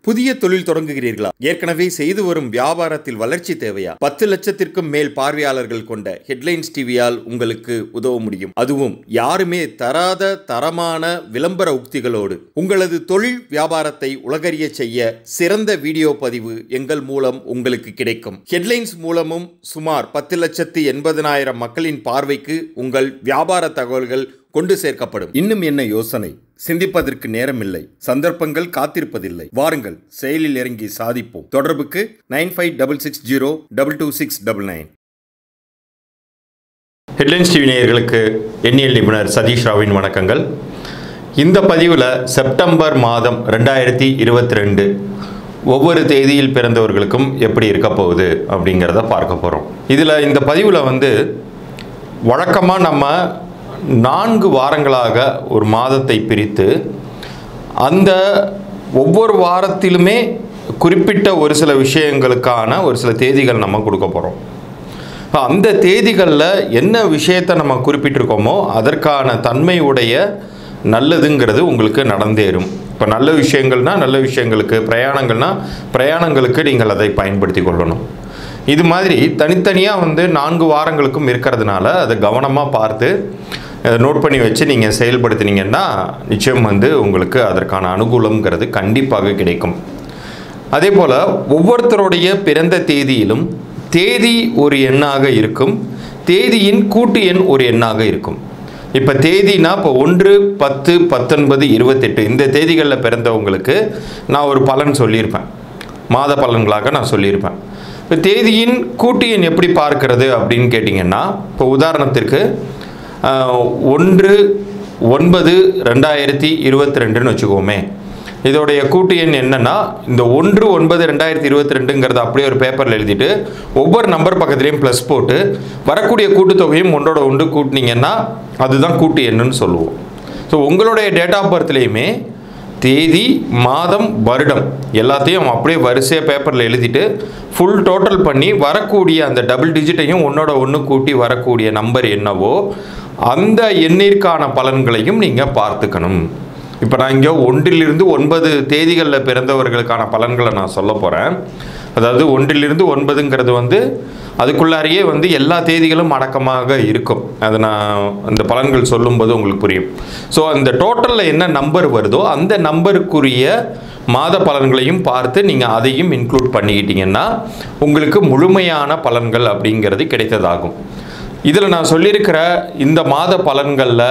புதிய தொழில் தொடங்குகிறீர்களா ஏற்கனவே செய்து வரும் வியாபாரத்தில் வளர்ச்சி தேவையா பத்து லட்சத்திற்கும் மேல் பார்வையாளர்கள் கொண்ட ஹெட்லைன்ஸ் டிவியால் உங்களுக்கு உதவ முடியும் அதுவும் யாருமே தராத தரமான விளம்பர உக்திகளோடு உங்களது தொழில் வியாபாரத்தை உலகறிய செய்ய சிறந்த வீடியோ பதிவு எங்கள் மூலம் உங்களுக்கு கிடைக்கும் ஹெட்லைன்ஸ் மூலமும் சுமார் பத்து லட்சத்து எண்பதனாயிரம் மக்களின் பார்வைக்கு உங்கள் வியாபார தகவல்கள் கொண்டு சேர்க்கப்படும் இன்னும் என்ன யோசனை சிந்திப்பதற்கு நேரமில்லை சந்தர்ப்பங்கள் காத்திருப்பதில்லை வாருங்கள் செயலில் இறங்கி சாதிப்போம் தொடர்புக்கு nine five double six zero double two six double nine headlines TV நேயர்களுக்கு எண்ணியல் நிபுணர் சதீஷ் ராவின் வணக்கங்கள் இந்த பதிவில் செப்டம்பர் மாதம் ரெண்டாயிரத்தி இருபத்தி ரெண்டு ஒவ்வொரு தேதியில் பிறந்தவர்களுக்கும் எப்படி இருக்க போகுது அப்படிங்கிறத பார்க்க போகிறோம் இதில் இந்த பதிவில் வந்து வழக்கமாக நம்ம நான்கு வாரங்களாக ஒரு மாதத்தை பிரித்து அந்த ஒவ்வொரு வாரத்திலுமே குறிப்பிட்ட ஒரு சில விஷயங்களுக்கான ஒரு சில தேதிகள் நம்ம கொடுக்க போகிறோம் அந்த தேதிகளில் என்ன விஷயத்தை நம்ம குறிப்பிட்டிருக்கோமோ அதற்கான தன்மை உடைய நல்லதுங்கிறது உங்களுக்கு நடந்தேறும் இப்போ நல்ல விஷயங்கள்னா நல்ல விஷயங்களுக்கு பிரயாணங்கள்னா பிரயாணங்களுக்கு நீங்கள் அதை பயன்படுத்தி கொள்ளணும் இது மாதிரி தனித்தனியாக வந்து நான்கு வாரங்களுக்கும் இருக்கிறதுனால அதை கவனமாக பார்த்து அதை நோட் பண்ணி வச்சு நீங்கள் செயல்படுத்தினீங்கன்னா நிச்சயம் வந்து உங்களுக்கு அதற்கான அனுகூலங்கிறது கண்டிப்பாக கிடைக்கும் அதே போல் ஒவ்வொருத்தருடைய பிறந்த தேதியிலும் தேதி ஒரு எண்ணாக இருக்கும் தேதியின் கூட்டு எண் ஒரு எண்ணாக இருக்கும் இப்போ தேதினா இப்போ ஒன்று பத்து பத்தொன்பது இருபத்தெட்டு இந்த தேதிகளில் பிறந்தவங்களுக்கு நான் ஒரு பலன் சொல்லியிருப்பேன் மாத பலன்களாக நான் சொல்லியிருப்பேன் இப்போ தேதியின் கூட்டு எண் எப்படி பார்க்கறது அப்படின்னு கேட்டிங்கன்னா இப்போ உதாரணத்திற்கு ஆஹ், ஒன்று ஒன்பது ரெண்டாயிரத்தி இருபத்தி ரெண்டுன்னு வச்சுக்கோமே இதோடைய கூட்டு எண் என்னன்னா இந்த ஒன்று ஒன்பது ரெண்டாயிரத்தி இருபத்தி ரெண்டுங்கிறத அப்படியே ஒரு பேப்பரில் எழுதிட்டு ஒவ்வொரு நம்பர் பக்கத்துலேயும் ப்ளஸ் போட்டு வரக்கூடிய கூட்டுத்தொகையும் ஒன்றோட ஒன்று கூட்டினீங்கன்னா அதுதான் கூட்டு எண்ணுன்னு சொல்லுவோம் ஸோ உங்களுடைய டேட் ஆஃப் பர்த்லேயுமே தேதி மாதம் வருடம் எல்லாத்தையும் அப்படியே வரிசையாக பேப்பரில் எழுதிட்டு ஃபுல் டோட்டல் பண்ணி வரக்கூடிய அந்த டபுள் டிஜிட்டையும் ஒன்றோட ஒன்று கூட்டி வரக்கூடிய நம்பர் என்னவோ அந்த எண்ணிற்கான பலன்களையும் நீங்கள் பார்த்துக்கணும் இப்போ நான் இங்கே ஒன்றிலிருந்து ஒன்பது தேதிகளில் பிறந்தவர்களுக்கான பலன்களை நான் சொல்ல போகிறேன் அதாவது ஒன்றிலிருந்து ஒன்பதுங்கிறது வந்து அதுக்குள்ளாரையே வந்து எல்லா தேதிகளும் அடக்கமாக இருக்கும் அது நான் அந்த பலன்கள் சொல்லும்போது உங்களுக்கு புரியும் ஸோ அந்த டோட்டலில் என்ன நம்பர் வருதோ அந்த நம்பருக்குரிய மாத பலன்களையும் பார்த்து நீங்கள் அதையும் இன்க்ளூட் பண்ணிக்கிட்டீங்கன்னா உங்களுக்கு முழுமையான பலன்கள் அப்படிங்கிறது கிடைத்ததாகும் இதில் நான் சொல்லியிருக்கிற இந்த மாத பலன்களில்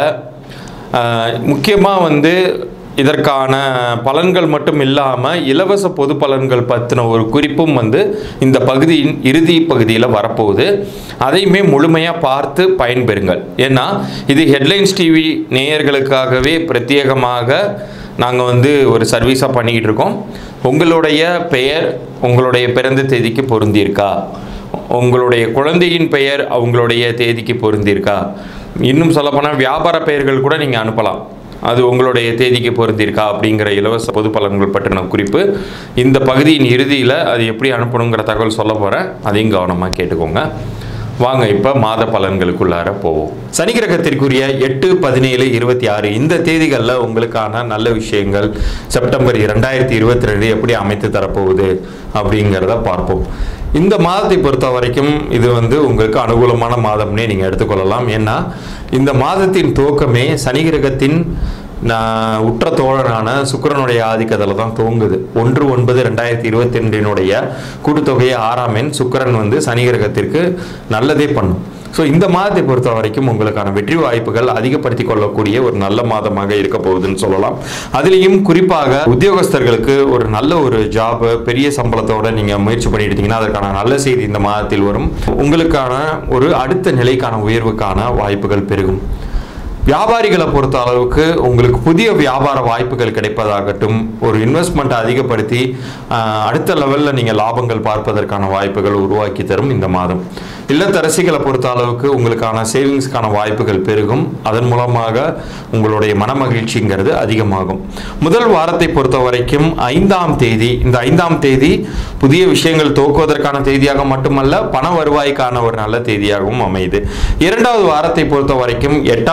முக்கியமாக வந்து இதற்கான பலன்கள் மட்டும் இல்லாமல் இலவச பொது பலன்கள் பற்றின ஒரு குறிப்பும் வந்து இந்த பகுதியின் இறுதி பகுதியில் வரப்போகுது அதையுமே முழுமையாக பார்த்து பயன்பெறுங்கள் ஏன்னா இது ஹெட்லைன்ஸ் டிவி நேயர்களுக்காகவே பிரத்யேகமாக நாங்கள் வந்து ஒரு சர்வீஸாக பண்ணிக்கிட்டு இருக்கோம் உங்களுடைய பெயர் உங்களுடைய பிறந்த தேதிக்கு பொருந்தியிருக்கா உங்களுடைய குழந்தையின் பெயர் அவங்களுடைய தேதிக்கு பொருந்தியிருக்கா இன்னும் சொல்லப்போனால் வியாபார பெயர்கள் கூட நீங்கள் அனுப்பலாம் அது உங்களுடைய தேதிக்கு பொருந்திருக்கா அப்படிங்கிற இலவச பொது பலன்கள் பற்றின குறிப்பு இந்த பகுதியின் இறுதியில் அது எப்படி அனுப்பணுங்கிற தகவல் சொல்ல போகிறேன் அதையும் கவனமாக கேட்டுக்கோங்க வாங்க இப்போ மாத பலன்களுக்குள்ளார போவோம் சனி கிரகத்திற்குரிய எட்டு பதினேழு இருபத்தி ஆறு இந்த தேதிகளில் உங்களுக்கான நல்ல விஷயங்கள் செப்டம்பர் இரண்டாயிரத்தி இருபத்தி ரெண்டு எப்படி அமைத்து தரப்போகுது அப்படிங்கிறத பார்ப்போம் இந்த மாதத்தை பொறுத்த வரைக்கும் இது வந்து உங்களுக்கு அனுகூலமான மாதம்னே நீங்கள் எடுத்துக்கொள்ளலாம் ஏன்னா இந்த மாதத்தின் துவக்கமே சனி கிரகத்தின் நான் உற்ற தோழனான சுக்கிரனுடைய ஆதிக்கத்தில் தான் துவங்குது ஒன்று ஒன்பது ரெண்டாயிரத்தி இருபத்தி ரெண்டினுடைய கூட்டுத்தொகையை ஆறாம் எண் சுக்கிரன் வந்து சனி கிரகத்திற்கு நல்லதே பண்ணும் ஸோ இந்த மாதத்தை பொறுத்த வரைக்கும் உங்களுக்கான வெற்றி வாய்ப்புகள் அதிகப்படுத்தி கொள்ளக்கூடிய ஒரு நல்ல மாதமாக இருக்க போகுதுன்னு சொல்லலாம் அதுலேயும் குறிப்பாக உத்தியோகஸ்தர்களுக்கு ஒரு நல்ல ஒரு ஜாப் பெரிய சம்பளத்தோட நீங்கள் முயற்சி பண்ணிட்டு இருந்தீங்கன்னா அதற்கான நல்ல செய்தி இந்த மாதத்தில் வரும் உங்களுக்கான ஒரு அடுத்த நிலைக்கான உயர்வுக்கான வாய்ப்புகள் பெருகும் வியாபாரிகளை பொறுத்த அளவுக்கு உங்களுக்கு புதிய வியாபார வாய்ப்புகள் கிடைப்பதாகட்டும் ஒரு இன்வெஸ்ட்மெண்ட்டை அதிகப்படுத்தி ஆஹ், அடுத்த லெவலில் நீங்கள் லாபங்கள் பார்ப்பதற்கான வாய்ப்புகள் உருவாக்கி தரும் இந்த மாதம் இல்லத்தரசிகளை பொறுத்த அளவுக்கு உங்களுக்கான சேவிங்ஸ்க்கான வாய்ப்புகள் பெருகும் அதன் மூலமாக உங்களுடைய மனமகிழ்ச்சிங்கிறது அதிகமாகும் முதல் வாரத்தை பொறுத்த வரைக்கும் ஐந்தாம் தேதி இந்த ஐந்தாம் தேதி புதிய விஷயங்கள் துவக்குவதற்கான தேதியாக மட்டுமல்ல பண வருவாய்க்கான ஒரு நல்ல தேதியாகவும் அமையுது இரண்டாவது வாரத்தை பொறுத்த வரைக்கும் எட்டாம் தேதி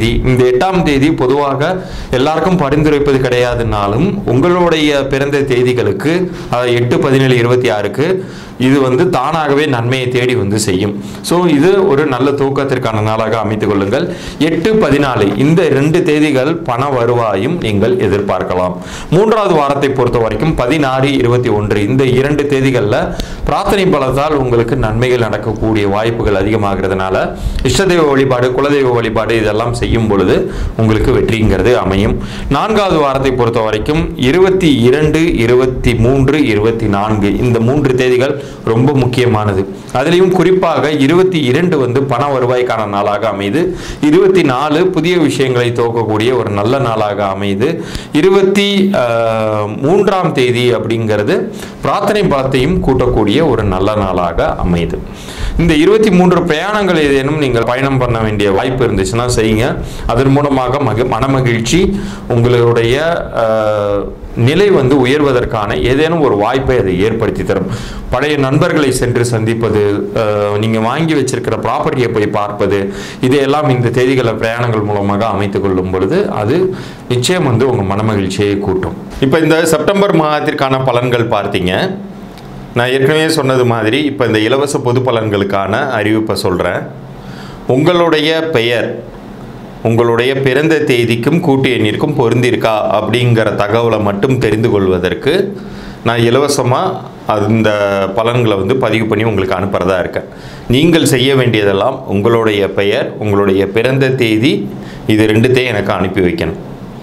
தேதி இந்த எட்டாம் தேதி பொதுவாக எல்லாருக்கும் பரிந்துரைப்பது கிடையாதுனாலும் உங்களுடைய பிறந்த தேதிகளுக்கு அதாவது எட்டு பதினேழு இருபத்தி ஆறுக்கு இது வந்து தானாகவே நன்மையை தேடி வந்து செய்யும் ஸோ இது ஒரு நல்ல தூக்கத்திற்கான நாளாக அமைத்துக் கொள்ளுங்கள் எட்டு பதினாலு இந்த ரெண்டு தேதிகள் பண வருவாயும் நீங்கள் எதிர்பார்க்கலாம் மூன்றாவது வாரத்தை பொறுத்த வரைக்கும் பதினாறு இருபத்தி ஒன்று இந்த இரண்டு தேதிகளில் பிரார்த்தனை பலத்தால் உங்களுக்கு நன்மைகள் நடக்கக்கூடிய வாய்ப்புகள் அதிகமாகிறதுனால இஷ்டதெய்வ வழிபாடு குலதெய்வ வழிபாடு இதெல்லாம் செய்யும் பொழுது உங்களுக்கு வெற்றிங்கிறது அமையும் நான்காவது வாரத்தை பொறுத்த வரைக்கும் இருபத்தி இரண்டு இருபத்தி மூன்று இருபத்தி நான்கு இந்த மூன்று தேதிகள் ரொம்ப முக்கியமானது அதுலேயும் குறிப்பாக இருபத்தி இரண்டு வந்து பண வருவாய்க்கான நாளாக அமையுது இருபத்தி நாலு புதிய விஷயங்களை துவக்கக்கூடிய ஒரு நல்ல நாளாக அமையுது இருபத்தி ஆஹ், மூன்றாம் தேதி அப்படிங்கிறது பிரார்த்தனை பலத்தையும் கூட்டக்கூடிய ஒரு நல்ல நாளாக அமையுது இந்த இருபத்தி மூன்று பிரயாணங்கள் ஏதேனும் நீங்கள் பயணம் பண்ண வேண்டிய வாய்ப்பு இருந்துச்சுன்னா செய்யுங்க அதன் மூலமாக மக மனமகிழ்ச்சி உங்களுடைய ஆஹ், நிலை வந்து உயர்வதற்கான ஏதேனும் ஒரு வாய்ப்பை அதை ஏற்படுத்தி தரும் பழைய நண்பர்களை சென்று சந்திப்பது ஆஹ், நீங்க வாங்கி வச்சிருக்கிற ப்ராப்பர்ட்டியை போய் பார்ப்பது இதையெல்லாம் இந்த தேதிகளை பிரயாணங்கள் மூலமாக அமைத்துக் கொள்ளும் பொழுது அது நிச்சயம் வந்து உங்க மனமகிழ்ச்சியை கூட்டும் இப்போ இந்த செப்டம்பர் மாதத்திற்கான பலன்கள் பார்த்தீங்க நான் ஏற்கனவே சொன்னது மாதிரி இப்போ இந்த இலவச பொது பலன்களுக்கான அறிவிப்பை சொல்கிறேன் உங்களுடைய பெயர் உங்களுடைய பிறந்த தேதிக்கும் கூட்டு எண்ணிற்கும் பொருந்திருக்கா அப்படிங்கிற தகவலை மட்டும் தெரிந்து கொள்வதற்கு நான் இலவசமாக அந்த பலன்களை வந்து பதிவு பண்ணி உங்களுக்கு அனுப்புகிறதா இருக்கேன் நீங்கள் செய்ய வேண்டியதெல்லாம் உங்களுடைய பெயர் உங்களுடைய பிறந்த தேதி இது ரெண்டுத்தையும் எனக்கு அனுப்பி வைக்கணும்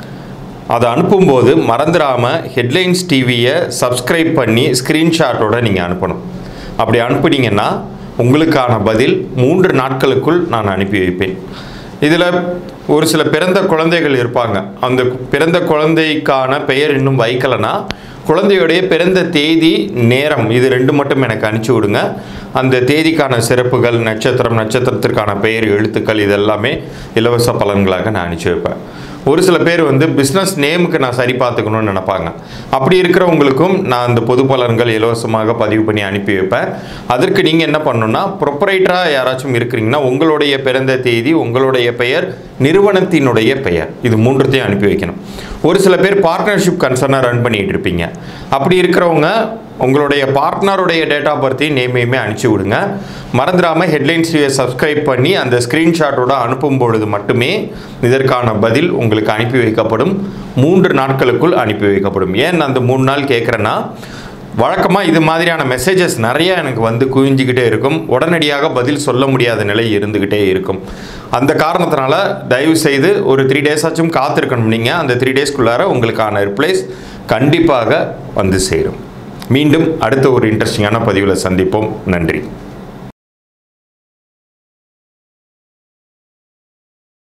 அதை அனுப்பும்போது மறந்துடாமல் ஹெட்லைன்ஸ் டிவியை சப்ஸ்கிரைப் பண்ணி ஸ்க்ரீன்ஷாட்டோட நீங்கள் அனுப்பணும் அப்படி அனுப்புனீங்கன்னா உங்களுக்கான பதில் மூன்று நாட்களுக்குள் நான் அனுப்பி வைப்பேன் இதில் ஒரு சில பிறந்த குழந்தைகள் இருப்பாங்க அந்த பிறந்த குழந்தைக்கான பெயர் இன்னும் வைக்கலைன்னா குழந்தையுடைய பிறந்த தேதி நேரம் இது ரெண்டு மட்டும் எனக்கு அனுப்பிச்சி விடுங்க அந்த தேதிக்கான சிறப்புகள் நட்சத்திரம் நட்சத்திரத்திற்கான பெயர் எழுத்துக்கள் இதெல்லாமே இலவச பலன்களாக நான் அனுப்பிச்சி வைப்பேன் ஒரு சில பேர் வந்து பிஸ்னஸ் நேமுக்கு நான் சரி பார்த்துக்கணும்னு நினைப்பாங்க அப்படி இருக்கிறவங்களுக்கும் நான் அந்த பொது பலன்கள் இலவசமாக பதிவு பண்ணி அனுப்பி வைப்பேன் அதற்கு நீங்கள் என்ன பண்ணணும்னா ப்ரொப்பரைட்டராக யாராச்சும் இருக்கிறீங்கன்னா உங்களுடைய பிறந்த தேதி உங்களுடைய பெயர் நிறுவனத்தினுடைய பெயர் இது மூன்றுத்தையும் அனுப்பி வைக்கணும் ஒரு சில பேர் பார்ட்னர்ஷிப் கன்சர்னாக ரன் பண்ணிட்டு இருப்பீங்க அப்படி இருக்கிறவங்க உங்களுடைய பார்ட்னருடைய டேட் ஆஃப் பர்த்தையும் நேமையுமே அனுப்பிச்சி விடுங்க மறந்துடாமல் ஹெட்லைன்ஸ் சப்ஸ்கிரைப் பண்ணி அந்த ஸ்க்ரீன்ஷாட்டோட அனுப்பும் பொழுது மட்டுமே இதற்கான பதில் உங்களுக்கு அனுப்பி வைக்கப்படும் மூன்று நாட்களுக்குள் அனுப்பி வைக்கப்படும் ஏன் அந்த மூணு நாள் கேட்குறேன்னா வழக்கமாக இது மாதிரியான மெசேஜஸ் நிறைய எனக்கு வந்து குவிஞ்சிக்கிட்டே இருக்கும் உடனடியாக பதில் சொல்ல முடியாத நிலை இருந்துக்கிட்டே இருக்கும் அந்த காரணத்தினால தயவு செய்து ஒரு த்ரீ டேஸ் ஆச்சும் காத்திருக்கணும் நீங்கள் அந்த த்ரீ டேஸ்க்குள்ளார உங்களுக்கான ரிப்ளைஸ் கண்டிப்பாக வந்து சேரும் மீண்டும் அடுத்த ஒரு இன்ட்ரெஸ்டிங்கான பதிவில் சந்திப்போம் நன்றி